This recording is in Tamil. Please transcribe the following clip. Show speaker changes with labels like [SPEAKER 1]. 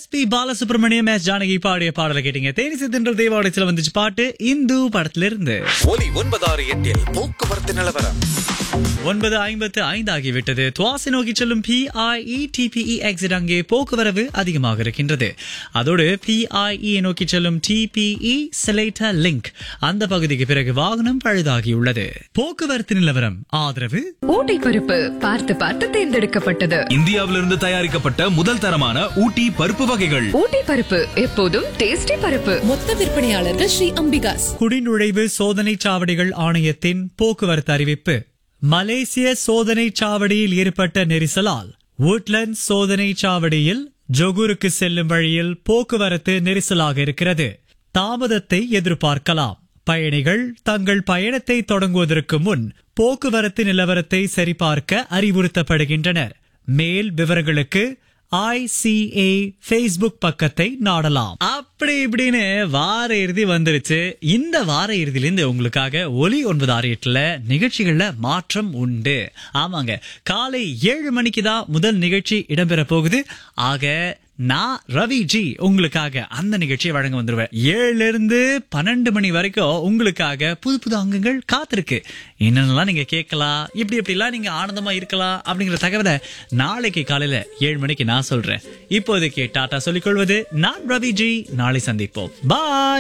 [SPEAKER 1] S P Balasubramaniam S Janaki பாடிய பாடலை கேட்டீங்க தேனி சித்தன்ற தேவாலயத்துல வந்துச்சு பாட்டு இந்து படத்துல இருந்து
[SPEAKER 2] ஒலி ஒன்பதாறு எட்டில் போக்குவரத்து நிலவரம்
[SPEAKER 1] ஒன்பது ஐம்பத்து ஐந்து ஆகிவிட்டது துவாசி நோக்கி செல்லும் பிஐஇ டிபிஇ எக்ஸிட் அங்கே போக்குவரவு அதிகமாக இருக்கின்றது அதோடு பிஐஇ நோக்கி செல்லும் டிபிஇ செலேட்டா லிங்க் அந்த பகுதிக்கு பிறகு வாகனம் பழுதாகியுள்ளது போக்குவரத்து நிலவரம் ஆதரவு
[SPEAKER 3] ஊட்டி பருப்பு பார்த்து பார்த்து தேர்ந்தெடுக்கப்பட்டது
[SPEAKER 4] இந்தியாவிலிருந்து தயாரிக்கப்பட்ட முதல் தரமான ஊட்டி பருப்பு வகைகள்
[SPEAKER 3] ஊட்டி பருப்பு எப்போதும் டேஸ்டி பருப்பு
[SPEAKER 5] மொத்த விற்பனையாளர்கள் ஸ்ரீ அம்பிகாஸ்
[SPEAKER 1] குடிநுழைவு சோதனை சாவடிகள் ஆணையத்தின் போக்குவரத்து அறிவிப்பு மலேசிய சோதனை சாவடியில் ஏற்பட்ட நெரிசலால் woodlands சோதனை சாவடியில் ஜொகூருக்கு செல்லும் வழியில் போக்குவரத்து நெரிசலாக இருக்கிறது தாமதத்தை எதிர்பார்க்கலாம் பயணிகள் தங்கள் பயணத்தை தொடங்குவதற்கு முன் போக்குவரத்து நிலவரத்தை சரிபார்க்க அறிவுறுத்தப்படுகின்றனர் மேல் விவரங்களுக்கு ஐசிஏ ஃபேஸ்புக் பக்கத்தை நாடலாம் அப்படி இப்படின்னு வார இறுதி வந்துருச்சு இந்த வார இறுதியிலிருந்து உங்களுக்காக ஒலி ஒன்பது ஆறு எட்டுல நிகழ்ச்சிகள்ல மாற்றம் உண்டு ஆமாங்க காலை ஏழு மணிக்கு தான் முதல் நிகழ்ச்சி இடம்பெற போகுது ஆக நான் ரவி ஜி உங்களுக்காக அந்த நிகழ்ச்சியை வழங்க வந்துருவேன் ஏழுல இருந்து பன்னெண்டு மணி வரைக்கும் உங்களுக்காக புது புது அங்கங்கள் காத்திருக்கு என்னென்னலாம் நீங்க கேட்கலாம் இப்படி இப்படிலாம் நீங்க ஆனந்தமா இருக்கலாம் அப்படிங்கிற தகவலை நாளைக்கு காலையில ஏழு மணிக்கு நான் சொல்றேன் இப்போதைக்கு டாடா சொல்லிக் கொள்வது நான் ரவி ஜி நாளை சந்திப்போம் பாய்